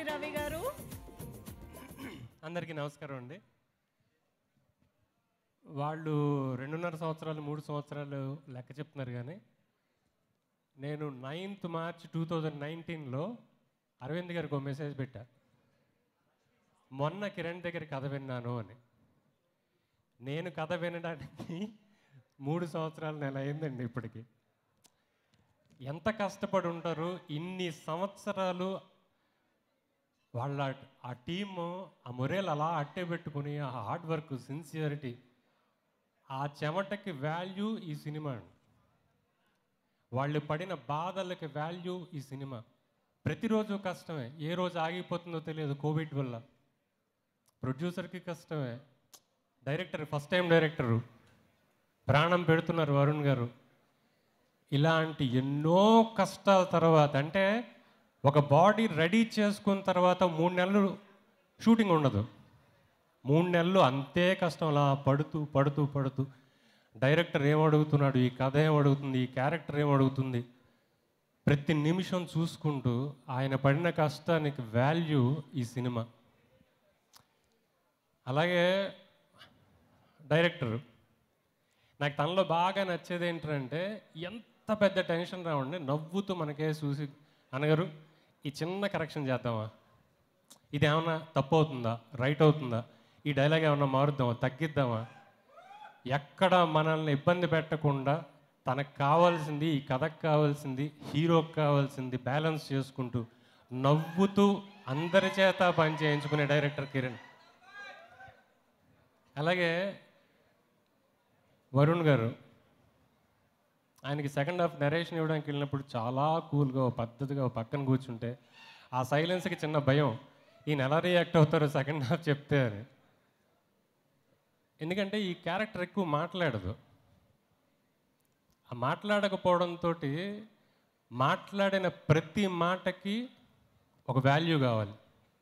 రవి గారు అందరికీ నమస్కారం అండి వాళ్ళు రెండున్నర సంవత్సరాలు మూడు సంవత్సరాలు లెక్క చెప్తున్నారు కానీ నేను నైన్త్ మార్చ్ టూ థౌజండ్ నైన్టీన్లో అరవింద్ గారికి ఒక మెసేజ్ పెట్టా మొన్న కిరణ్ దగ్గర కథ విన్నాను అని నేను కథ వినడానికి మూడు సంవత్సరాలు నెల అయిందండి ఇప్పటికి ఎంత కష్టపడి ఉంటారు ఇన్ని సంవత్సరాలు వాళ్ళ ఆ టీము ఆ మొరేలు అలా అట్టే పెట్టుకుని ఆ హార్డ్ వర్క్ సిన్సియరిటీ ఆ చెమటకి వాల్యూ ఈ సినిమా అండి వాళ్ళు పడిన బాధలకి వాల్యూ ఈ సినిమా ప్రతిరోజు కష్టమే ఏ రోజు ఆగిపోతుందో తెలియదు కోవిడ్ వల్ల ప్రొడ్యూసర్కి కష్టమే డైరెక్టర్ ఫస్ట్ టైం డైరెక్టరు ప్రాణం పెడుతున్నారు వరుణ్ గారు ఇలాంటి ఎన్నో కష్టాల తర్వాత అంటే ఒక బాడీ రెడీ చేసుకున్న తర్వాత మూడు నెలలు షూటింగ్ ఉండదు మూడు నెలలు అంతే కష్టం అలా పడుతూ పడుతూ పడుతూ డైరెక్టర్ ఏం అడుగుతున్నాడు ఈ కథ ఏం అడుగుతుంది ఈ క్యారెక్టర్ ఏం అడుగుతుంది ప్రతి నిమిషం చూసుకుంటూ ఆయన పడిన కష్టానికి వాల్యూ ఈ సినిమా అలాగే డైరెక్టర్ నాకు తనలో బాగా నచ్చేది ఏంటంటే ఎంత పెద్ద టెన్షన్ రావండి నవ్వుతూ మనకే చూసి అనగారు ఈ చిన్న కరెక్షన్ చేద్దామా ఇది ఏమన్నా తప్పు అవుతుందా రైట్ అవుతుందా ఈ డైలాగ్ ఏమన్నా మారుద్దామా తగ్గిద్దామా ఎక్కడ మనల్ని ఇబ్బంది పెట్టకుండా తనకు కావాల్సింది ఈ కథకు కావాల్సింది హీరోకి కావాల్సింది బ్యాలెన్స్ చేసుకుంటూ నవ్వుతూ అందరి చేత పని చేయించుకునే డైరెక్టర్ కిరణ్ అలాగే వరుణ్ గారు ఆయనకి సెకండ్ హాఫ్ నరేషన్ ఇవ్వడానికి వెళ్ళినప్పుడు చాలా కూల్గా ఓ పద్ధతిగా ఓ పక్కన కూర్చుంటే ఆ సైలెన్స్కి చిన్న భయం ఈయన ఎలా రియాక్ట్ అవుతారో సెకండ్ హాఫ్ చెప్తే అని ఎందుకంటే ఈ క్యారెక్టర్ ఎక్కువ మాట్లాడదు ఆ మాట్లాడకపోవడంతో మాట్లాడిన ప్రతి మాటకి ఒక వాల్యూ కావాలి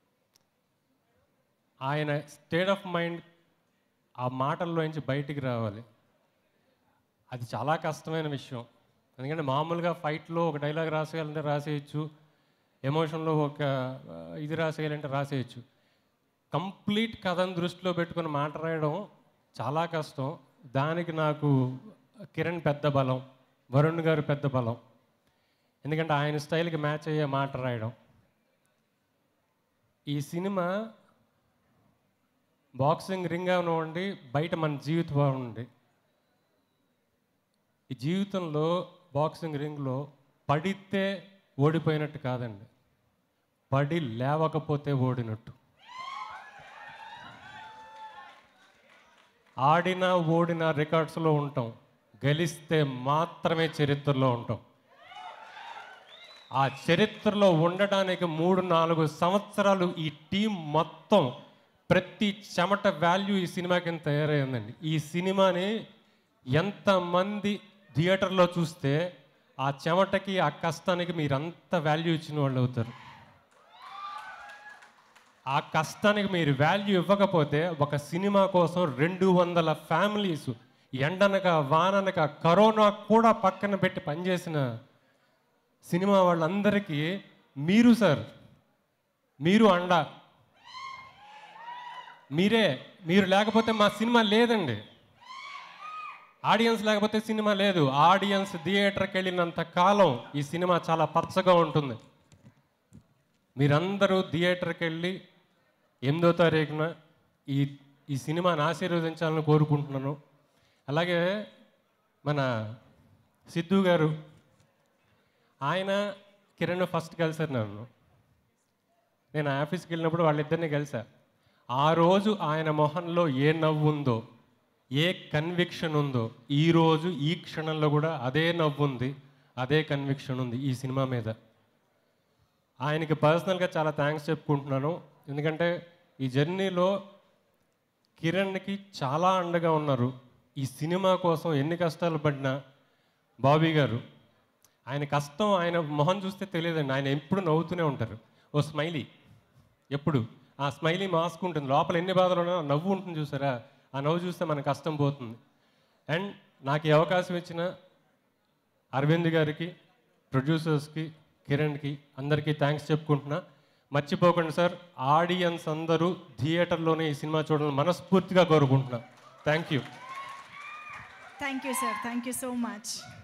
ఆయన స్టేట్ ఆఫ్ మైండ్ ఆ మాటల్లోంచి బయటికి రావాలి అది చాలా కష్టమైన విషయం ఎందుకంటే మామూలుగా ఫైట్లో ఒక డైలాగ్ రాసేయాలంటే రాసేయచ్చు ఎమోషన్లో ఒక ఆ, ఇది రాసేయాలంటే రాసేయచ్చు కంప్లీట్ కథను దృష్టిలో పెట్టుకుని మాట రాయడం చాలా కష్టం దానికి నాకు కిరణ్ పెద్ద బలం వరుణ్ గారు పెద్ద బలం ఎందుకంటే ఆయన స్టైల్కి మ్యాచ్ అయ్యే మాట రాయడం ఈ సినిమా బాక్సింగ్ రింగ్ అవనివ్వండి బయట మన జీవితం ఉండి ఈ జీవితంలో బాక్సింగ్ రింగ్లో పడితే ఓడిపోయినట్టు కాదండి పడి లేవకపోతే ఓడినట్టు ఆడినా ఓడినా రికార్డ్స్లో ఉంటాం గెలిస్తే మాత్రమే చరిత్రలో ఉంటాం ఆ చరిత్రలో ఉండడానికి మూడు నాలుగు సంవత్సరాలు ఈ టీం మొత్తం ప్రతి చెమట వాల్యూ ఈ సినిమా కింద తయారైందండి ఈ సినిమాని ఎంతమంది థియేటర్లో చూస్తే ఆ చెమటకి ఆ కష్టానికి మీరంత వాల్యూ ఇచ్చిన వాళ్ళు అవుతారు ఆ కష్టానికి మీరు వాల్యూ ఇవ్వకపోతే ఒక సినిమా కోసం రెండు వందల ఫ్యామిలీస్ ఎండనక వాననక కరోనా కూడా పక్కన పెట్టి పనిచేసిన సినిమా వాళ్ళందరికీ మీరు సార్ మీరు అండ మీరే మీరు లేకపోతే మా సినిమా లేదండి ఆడియన్స్ లేకపోతే సినిమా లేదు ఆడియన్స్ థియేటర్కి వెళ్ళినంత కాలం ఈ సినిమా చాలా పచ్చగా ఉంటుంది మీరందరూ థియేటర్కి వెళ్ళి ఎనిమిదో తారీఖున ఈ ఈ సినిమాని ఆశీర్వదించాలని కోరుకుంటున్నాను అలాగే మన సిద్ధు గారు ఆయన కిరణ్ ఫస్ట్ కలిసారు నన్ను నేను ఆఫీస్కి వెళ్ళినప్పుడు వాళ్ళిద్దరిని కలిసా ఆ రోజు ఆయన మొహంలో ఏ నవ్వు ఉందో ఏ కన్విక్షన్ ఉందో ఈ రోజు ఈ క్షణంలో కూడా అదే నవ్వు ఉంది అదే కన్విక్షన్ ఉంది ఈ సినిమా మీద ఆయనకి పర్సనల్గా చాలా థ్యాంక్స్ చెప్పుకుంటున్నాను ఎందుకంటే ఈ జర్నీలో కిరణ్కి చాలా అండగా ఉన్నారు ఈ సినిమా కోసం ఎన్ని కష్టాలు పడినా బాబీ గారు ఆయన కష్టం ఆయన మొహం చూస్తే తెలియదండి ఆయన ఎప్పుడు నవ్వుతూనే ఉంటారు ఓ స్మైలీ ఎప్పుడు ఆ స్మైలీ మాస్క్ ఉంటుంది లోపల ఎన్ని బాధలు ఉన్నా ఆ నవ్వు ఉంటుంది చూసారా ఆ నవ్వు చూస్తే మన కష్టం పోతుంది అండ్ నాకు ఈ అవకాశం ఇచ్చిన అరవింద్ గారికి ప్రొడ్యూసర్స్కి కిరణ్కి అందరికీ థ్యాంక్స్ చెప్పుకుంటున్నా మర్చిపోకండి సార్ ఆడియన్స్ అందరూ థియేటర్లోనే ఈ సినిమా చూడాలని మనస్ఫూర్తిగా కోరుకుంటున్నాను thank you thank you sir thank you so much